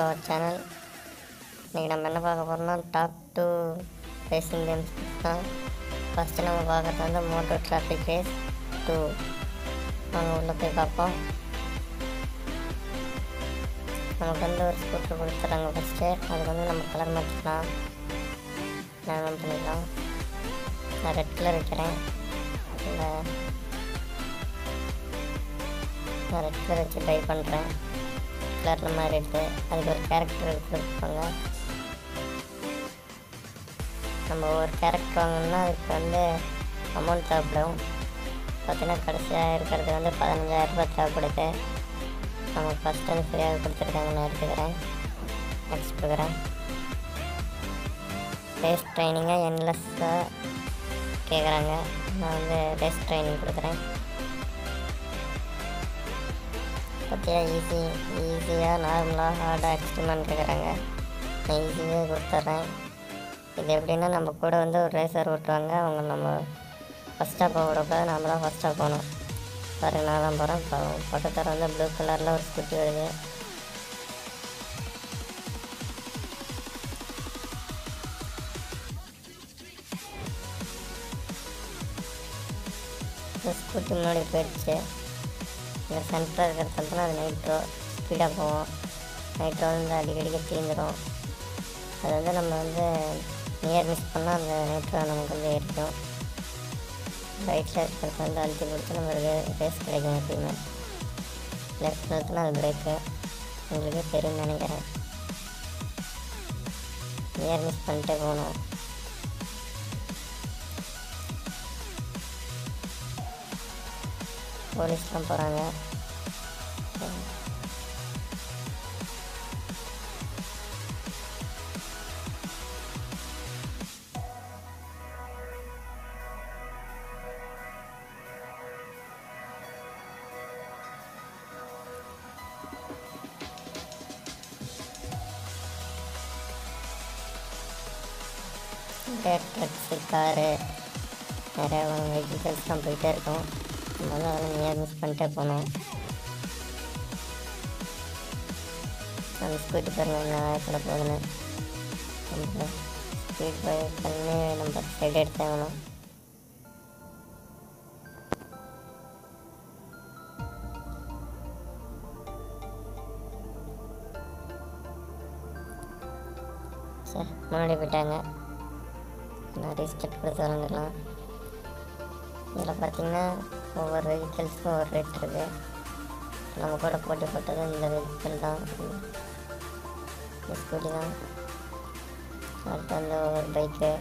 our channel இன்றைக்கி நம்ம என்ன பார்க்க போகிறோம்னா டாப் டூ ரேசிங் கேம்ஸ் தான் ஃபஸ்ட்டு நம்ம பார்க்குறது வந்து மோட்டோ டிராஃபிக் ரேஸ் டூ நாங்கள் உள்ளே போய் பார்ப்போம் நமக்கு வந்து ஒரு ஸ்கூட்டர் கொடுத்துட்றாங்க ஃபஸ்ட்டு அதுக்கு வந்து நம்ம கலர் மாற்றிக்கலாம் நான் பண்ணிக்கலாம் நான் ரெட் கலர் வைக்கிறேன் இந்த நான் ரெட் கலர் வச்சு ட்ரை பண்ணுறேன் கலரில் மாதிரி இருக்குது அதுக்கு ஒரு கேரக்டர் கொடுத்துருப்பாங்க நம்ம ஒரு கேரக்டர் வாங்கணும்னா அதுக்கு வந்து அமௌண்ட் தேவைப்படும் பார்த்தீங்கன்னா கடைசியாக இருக்கிறது வந்து பதினஞ்சாயிரம் ரூபாய் தேவைப்படுது நமக்கு ஃபஸ்ட் வந்து ஃப்ரீயாக கொடுத்துருக்காங்க நான் எடுத்துக்கிறேன் நெக்ஸ்ட் கொடுக்குறேன் ரேஸ் ட்ரைனிங்காக என்லெஸ்ஸாக கேட்குறாங்க நான் வந்து ரேஸ் ட்ரைனிங் கொடுக்குறேன் பார்த்தியா ஈஸி ஈஸியாக நார்மலாக ஹார்டாக எக்ஸ்ட்ரீமான்னு கேட்குறாங்க நான் ஈஸியாக கொடுத்துட்றேன் இது எப்படின்னா நம்ம கூட வந்து ஒரு ரேசர் ஓட்டுவாங்க அவங்க நம்ம ஃபஸ்ட்டாக போக விடக்கூடாது நம்ம தான் ஃபஸ்ட்டாக போகணும் பாருங்க நான் தான் போகிறேன் இப்போ பக்கத்தில் வந்து ப்ளூ கலரில் ஒரு ஸ்கூட்டி வருது இந்த ஸ்கூட்டி முன்னாடி போயிடுச்சு இந்த சென்டர் இருக்கிறதுல அது நைட்ரோ ஸ்பீடாக போவோம் நைட்ரோ வந்து அடிக்கடிக்கு தீந்துடும் அது வந்து நம்ம வந்து நியர் மிஸ் பண்ணால் அந்த நைட்ரோ நமக்கு வந்து இருக்கும் ரைட்டில் இருக்கிறது வந்து அழுத்தி கொடுத்து நம்மளுக்கு ரேஸ் கிடைக்கும் எப்பயுமே லெஃப்ட் நிறுத்தினா அது பிரேக்கு உங்களுக்கு தெரியும்னு நினைக்கிறேன் நியர் மிஸ் பண்ணிட்டே போகணும் போலீஸ்லாம் போகிறாங்க ட்ரக்ஸு காரு நிறையா வெஹிக்கிள்ஸ்லாம் போயிட்டே இருக்கும் நம்ம வந்து அதெல்லாம் நியர் மிஸ் பண்ணிட்டே போனோம் அந்த ஸ்பீடு பாருங்க என்ன வேகத்தில் போகுதுன்னு நம்ம ஸ்பீட் பண்ணி நம்ம சைடு எடுத்தே வேணும் சரி முன்னாடி போயிட்டாங்க நான் ரீஸ்டார்ட் கொடுத்து விளாண்டுக்கலாம் இதில் பார்த்தீங்கன்னா ஒவ்வொரு வெஹிக்கிள்ஸ்க்கும் ஒரு ரேட் இருக்குது நம்ம கூட போட்டி போட்டது இந்த வெஹிக்கிள் தான் இந்த ஸ்கூட்டி தான் அடுத்து வந்து ஒவ்வொரு பைக்கு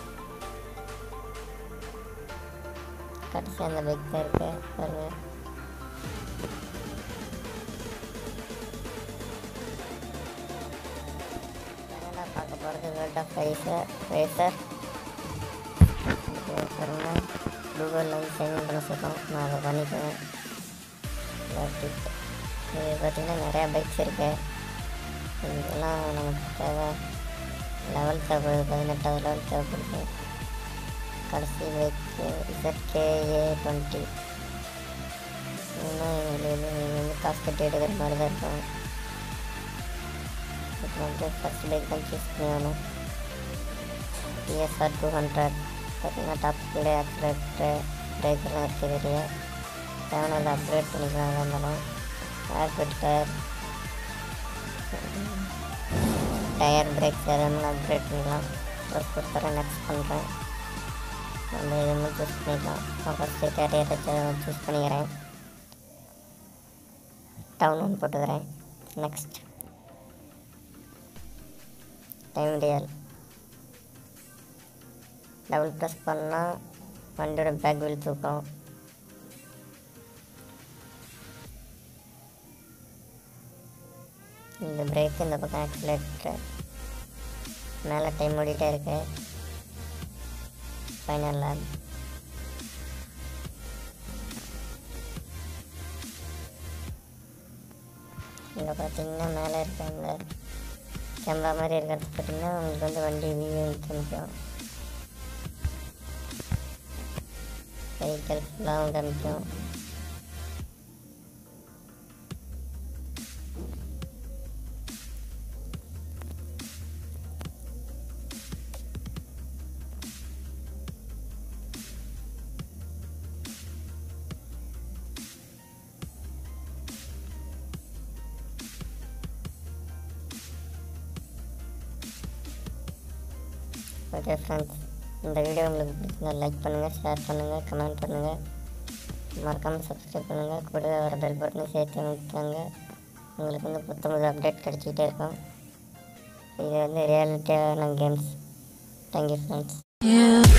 கடைசி அந்த பைக் தான் இருக்குது பாருங்க பார்க்க போகிறது வேர்ல்ட் ஆஃப் ரேசர் ரேசர் பாருங்க கூகுளில் வந்து சைன்இன் பண்ண சொல்கிறோம் நான் அதை பண்ணிக்குவேன் டிப் இது பார்த்திங்கன்னா நிறையா பைக்ஸ் இருக்குது இதெல்லாம் நமக்கு தேவை லெவல் தேவைப்படுது பதினெட்டாவது லெவல் தேவைப்படுது கடைசி பைக்கு இசட்கேஏ டுவெண்ட்டி இன்னும் எங்களுக்கு நீங்கள் வந்து காசு கட்டி எடுக்கிற மாதிரி தான் இருக்கும் இப்போ வந்து ஃபஸ்ட் பைக் தான் சூஸ் பண்ணி வேணும் பிஎஸ்ஆர் டூ ஹண்ட்ரட் பார்த்தீங்கன்னா டாப் ஸ்பீடு ஆக்சிலேட்டர் பிரேக்கெல்லாம் இருக்குது வெளியே தேவையான அப்கிரேட் பண்ணிக்கலாம் எதாக இருந்தாலும் ஏர் ஃபில்டர் டயர் பிரேக்ஸ் எதாவது அப்கிரேட் பண்ணிக்கலாம் ஒரு கொடுத்துறேன் நெக்ஸ்ட் பண்ணுறேன் நம்ம இது சூஸ் பண்ணிக்கலாம் நான் ஃபஸ்ட்டு கேரியர் சூஸ் பண்ணிக்கிறேன் டவுன் ஒன்று போட்டுக்கிறேன் next time real double press பண்ணால் வண்டியோட பேக் வீல் தூக்கும் இந்த பிரேக் இந்த பக்கம் ஆக்சிலேட்டர் மேலே டைம் ஓடிட்டே இருக்கு ஃபைனல் லேப் இங்கே பார்த்தீங்கன்னா மேலே இருக்க அந்த கேமரா மாதிரி இருக்கிறது பார்த்தீங்கன்னா உங்களுக்கு வந்து வண்டி வியூ காமிக்கும் வெஹிக்கல் ஃபுல்லாகவும் காமிக்கும் ஓகே ஃப்ரெண்ட்ஸ் இந்த வீடியோ உங்களுக்கு பிடிச்சிருந்தா லைக் பண்ணுங்கள் ஷேர் பண்ணுங்கள் கமெண்ட் பண்ணுங்கள் மறக்காமல் சப்ஸ்கிரைப் பண்ணுங்கள் கூடவே வர பெல் பட்டனை சேர்த்து அமைத்தாங்க உங்களுக்கு வந்து புத்தம்பது அப்டேட் கிடச்சிக்கிட்டே இருக்கும் இது வந்து ரியாலிட்டியான கேம்ஸ் தேங்க்யூ ஃப்ரெண்ட்ஸ் You